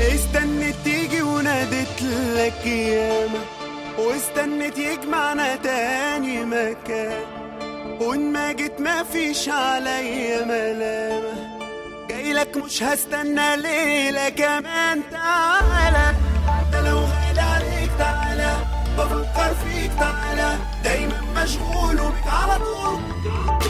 استنت تيجي ونادت لك ياما واستنت يجمعنا تاني مكان وان ما جيت ما فيش عليا ملامة جاي لك مش هستنى ليلة كمان تعالى ده لو غالي عليك تعالى بفكر فيك تعالى دايما مشغول وبك على طول